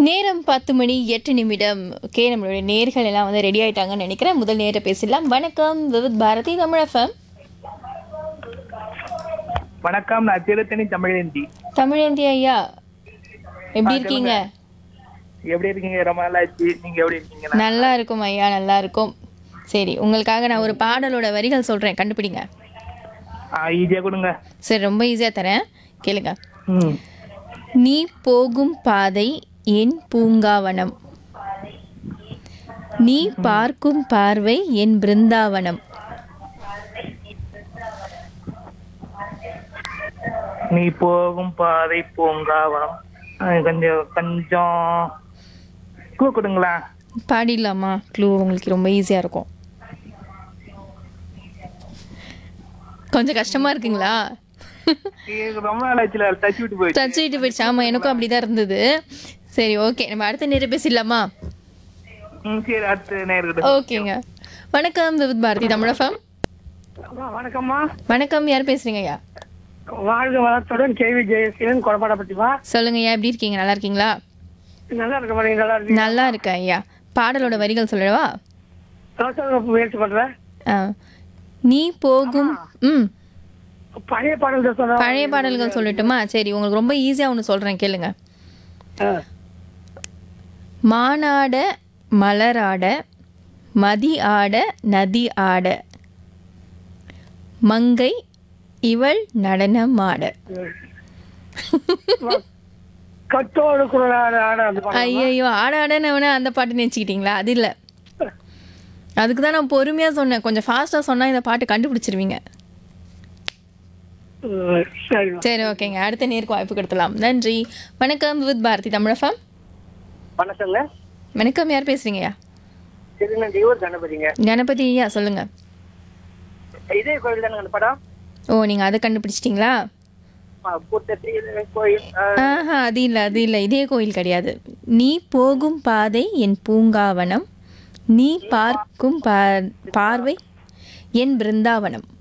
நேரம் பத்து மணி எட்டு நிமிடம் ஓகே நம்மளுடைய நேர்கள் எல்லாம் வந்து ரெடி ஆயிட்டாங்கன்னு நினைக்கிறேன் முதல் நேர பேசலாம் வணக்கம் விவித் பாரதி தமிழ் எஃப்எம் வணக்கம் நான் திருத்தணி தமிழேந்தி தமிழேந்தி ஐயா எப்படி இருக்கீங்க எப்படி இருக்கீங்க ரொம்ப நாள் ஆச்சு நீங்க எப்படி இருக்கீங்க நல்லா இருக்கும் ஐயா நல்லா இருக்கும் சரி உங்களுக்காக நான் ஒரு பாடலோட வரிகள் சொல்றேன் கண்டுபிடிங்க ஈஸியா கொடுங்க சரி ரொம்ப ஈஸியா தரேன் கேளுங்க ம் நீ போகும் பாதை என் பூங்காவனம் நீ பார்க்கும் பார்வை என் பிருந்தாவனம் நீ போகும் பாதை பூங்காவனம் ஆ, கொஞ்சம் கொஞ்சம் clue கொடுங்களா பாடிடலாமா க்ளூ உங்களுக்கு ரொம்ப ஈஸியாக இருக்கும் கொஞ்சம் கஷ்டமா இருக்குங்களா இது ரொம்ப நாள் ஆச்சுல டச் விட்டு போயிடுச்சு டச் விட்டு போயிடுச்சு ஆமாம் எனக்கும் அப்படிதான் இருந்தது சரி ஓகே நம்ம அடுத்த நேரம் பேசிடலாமா ம் சரி அடுத்து நேரம் ஓகேங்க வணக்கம் விவித் பாரதி தமிழகம் வணக்கம்மா வணக்கம் யார் பேசுறீங்க ஐயா வாழ்க வளத்துடன் கேவி ஜெயசீலன் கொடப்பாடப்பட்டிமா சொல்லுங்க ஐயா எப்படி இருக்கீங்க நல்லா இருக்கீங்களா நல்லா இருக்க மாதிரி நல்லா இருக்கு நல்லா இருக்கேன் ஐயா பாடலோட வரிகள் சொல்லவா ரோசா முயற்சி பண்றேன் ஆ. நீ போகும் ம் பழைய பாடல் சொன்ன பழைய பாடல்கள் சொல்லட்டுமா சரி உங்களுக்கு ரொம்ப ஈஸியாக ஒன்று சொல்கிறேன் கேளுங்க மானாட மலராட மதி ஆட நதி ஆட மங்கை இவள் நடனமாட கட்டோடு குரலாட ஆட அந்த பாடல் ஐயோ ஆட ஆடன்னு வேணா அந்த பாட்டு நினச்சிக்கிட்டீங்களா அது இல்லை அதுக்கு தான் நான் பொறுமையாக சொன்னேன் கொஞ்சம் ஃபாஸ்ட்டாக சொன்னால் இந்த பாட்டு கண்டுபிடிச்சிருவீங்க ம், சரிம்மா சரி ஓகேங்க அடுத்த நேருக்கு வாய்ப்பு கொடுத்தலாம் நன்றி வணக்கம் வித் பாரதி தமிழகம் வணக்கங்க வணக்கம் யார் பேசுறீங்கய்யா திருநெல்வேலூர் கணபதிங்க கணபதி ஐயா சொல்லுங்க இதே கோயில் தானே அந்த படம் ஓ நீங்கள் அதை கண்டுபிடிச்சிட்டிங்களா கூட்டத்தி கோயில் ஆஹா அது இல்லை அது இல்லை இதே கோயில் கிடையாது நீ போகும் பாதை என் பூங்காவனம் நீ பார்க்கும் பா- பார்வை என் பிருந்தாவனம்